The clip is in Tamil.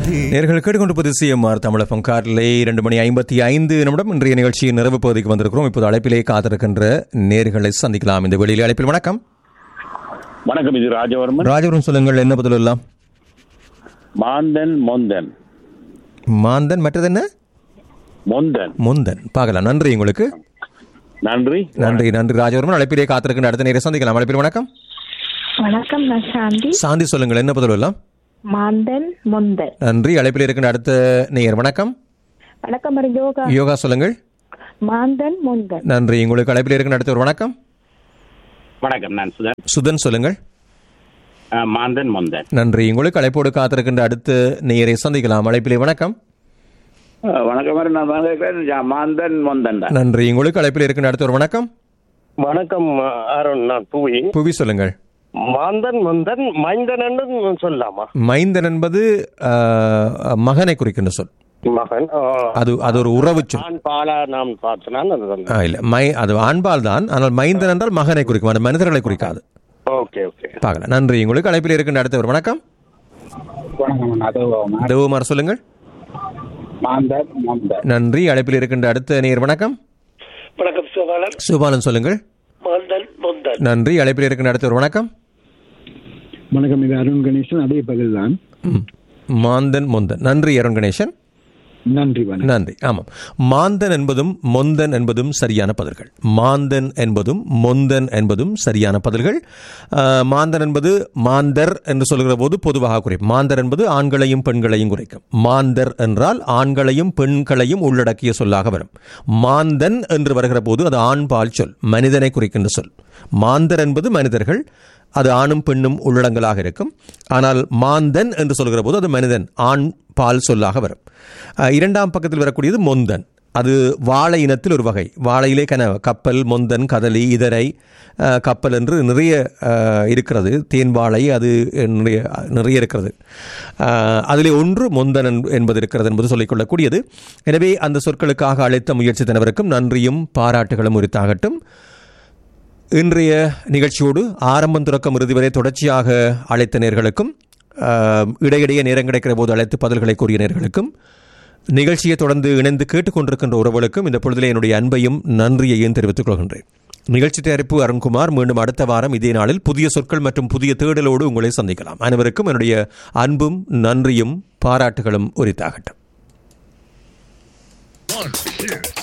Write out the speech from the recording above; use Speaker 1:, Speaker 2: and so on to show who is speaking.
Speaker 1: நேர்கள் கேட்டுக்கொண்டிருப்பது சிஎம்ஆர் தமிழகம் காரிலே இரண்டு மணி ஐம்பத்தி ஐந்து நிமிடம் இன்றைய நிகழ்ச்சியின் நிறைவு பகுதிக்கு வந்திருக்கிறோம் இப்போது அழைப்பிலே காத்திருக்கின்ற நேர்களை சந்திக்கலாம் இந்த வெளியில் அழைப்பில் வணக்கம்
Speaker 2: வணக்கம் இது ராஜவர்மன்
Speaker 1: ராஜபுரம் சொல்லுங்கள் என்ன பதில் எல்லாம்
Speaker 2: மாந்தன் மொந்தன்
Speaker 1: மாந்தன் மற்றது என்ன
Speaker 2: மொந்தன்
Speaker 1: முந்தன் பார்க்கலாம் நன்றி உங்களுக்கு
Speaker 2: நன்றி
Speaker 1: நன்றி நன்றி ராஜவர்மன் அழைப்பிலே காத்திருக்கின்ற அடுத்த நேரம் சந்திக்கலாம் அழைப்பில் வணக்கம்
Speaker 3: வணக்கம் நான் சாந்தி
Speaker 1: சாந்தி சொல்லுங்கள் என்ன பதில் எல்லாம்
Speaker 3: மாந்தன் முந்தன்
Speaker 1: நன்றி அழைப்பில் இருக்கின்ற அடுத்த நேயர் வணக்கம்
Speaker 3: வணக்கம் ஒரு யோகா
Speaker 1: யோகா சொல்லுங்கள்
Speaker 3: மாந்தன் முந்தன்
Speaker 1: நன்றி உங்களுக்கு அழைப்பில் இருக்கின்ற அடுத்த ஒரு வணக்கம்
Speaker 4: வணக்கம் நான் சுதன்
Speaker 1: சுதன் சொல்லுங்கள்
Speaker 4: அஹ், மாந்தன் மொந்தன்
Speaker 1: நன்றி உங்களுக்கு அழைப்போடு காத்திருக்கின்ற அடுத்த நேயரை சந்திக்கலாம் அழைப்பிலே வணக்கம்
Speaker 5: வணக்கம் மாதிரி நான் வந்திருக்கிறேன் ஜா- மாந்தன் மொந்தன் தான்
Speaker 1: நன்றி உங்களுக்கு அழைப்பில் இருக்கின்ற அடுத்த ஒரு வணக்கம்
Speaker 6: வணக்கம் அருண் நான் புவி
Speaker 1: புவி சொல்லுங்கள்
Speaker 6: மாந்தன் முந்தன் மைந்தன் சொல்லலாமா
Speaker 1: மைந்தன் என்பது ஆஹ், மகனை குறிக்கின்ற சொல்
Speaker 6: மகன் ஆ,
Speaker 1: அது அது ஒரு உறவு சொல்
Speaker 6: ஆண் பாலா நாம் பார்த்தனால் அது வந்து
Speaker 1: ஆ, இல்ல மை அது ஆண்பால் தான் ஆனால் மைந்தன் என்றால் மகனை குறிக்கும் அது மனிதர்களை குறிக்காது
Speaker 6: ஓகே ஓகே
Speaker 1: பார்க்கலாம் நன்றி உங்களுக்கு அழைப்பில் இருக்கின்ற அடுத்த ஒரு வணக்கம்
Speaker 5: வணக்கம் அது
Speaker 1: தேவகுமார் சொல்லுங்கள்
Speaker 5: மாந்தன் மொந்தன்
Speaker 1: நன்றி அழைப்பில் இருக்கின்ற அடுத்த நேர் வணக்கம்
Speaker 6: வணக்கம் சோழர்
Speaker 1: சுபாலன் சொல்லுங்கள்
Speaker 6: மாந்தன் முந்தன்
Speaker 1: நன்றி அழைப்பில் இருக்கின்ற அடுத்த ஒரு வணக்கம்
Speaker 7: வணக்கம் இது அருண் கணேசன் அதே பதில் தான்
Speaker 1: ம். மாந்தன் மொந்தன் நன்றி அருண் கணேசன்
Speaker 7: நன்றி வணக்கம்
Speaker 1: நன்றி ஆமாம் மாந்தன் என்பதும் மொந்தன் என்பதும் சரியான பதில்கள் மாந்தன் என்பதும் மொந்தன் என்பதும் சரியான பதில்கள் ஆஹ், மாந்தன் என்பது மாந்தர் என்று சொல்கிற போது பொதுவாக குறைக்கும் மாந்தர் என்பது ஆண்களையும் பெண்களையும் குறைக்கும் மாந்தர் என்றால் ஆண்களையும் பெண்களையும் உள்ளடக்கிய சொல்லாக வரும் மாந்தன் என்று வருகிற போது அது ஆண்பால் சொல் மனிதனை குறிக்கின்ற சொல் மாந்தர் என்பது மனிதர்கள் அது ஆணும் பெண்ணும் உள்ளடங்கலாக இருக்கும் ஆனால் மாந்தன் என்று சொல்கிற போது அது மனிதன் ஆண் பால் சொல்லாக வரும் அஹ், இரண்டாம் பக்கத்தில் வரக்கூடியது மொந்தன் அது வாழை இனத்தில் ஒரு வகை வாழையிலே கன கப்பல் மொந்தன் கதலி இதரை அஹ், கப்பல் என்று நிறைய அஹ், இருக்கிறது தேன் வாழை அது நிறைய நிறைய இருக்கிறது அஹ், அதிலே ஒன்று மொந்தன் என்ப- என்பது இருக்கிறது என்பது சொல்லிக்கொள்ளக்கூடியது எனவே அந்த சொற்களுக்காக அழைத்த முயற்சி தனவருக்கும் நன்றியும் பாராட்டுகளும் உரித்தாகட்டும் இன்றைய நிகழ்ச்சியோடு ஆரம்பம் துறக்கம் இறுதி வரை தொடர்ச்சியாக அழைத்த நேர்களுக்கும் ஆஹ், இடையிடையே நேரம் கிடைக்கிற போது அழைத்து பதில்களை கூறிய நேர்களுக்கும் நிகழ்ச்சியை தொடர்ந்து இணைந்து கேட்டுக்கொண்டிருக்கின்ற உறவுகளுக்கும் இந்த பொழுதிலே என்னுடைய அன்பையும் நன்றியையும் தெரிவித்துக் கொள்கின்றேன் நிகழ்ச்சி தயாரிப்பு அருண்குமார் மீண்டும் அடுத்த வாரம் இதே நாளில் புதிய சொற்கள் மற்றும் புதிய தேடலோடு உங்களை சந்திக்கலாம் அனைவருக்கும் என்னுடைய அன்பும் நன்றியும் பாராட்டுகளும் உரித்தாகட்டும்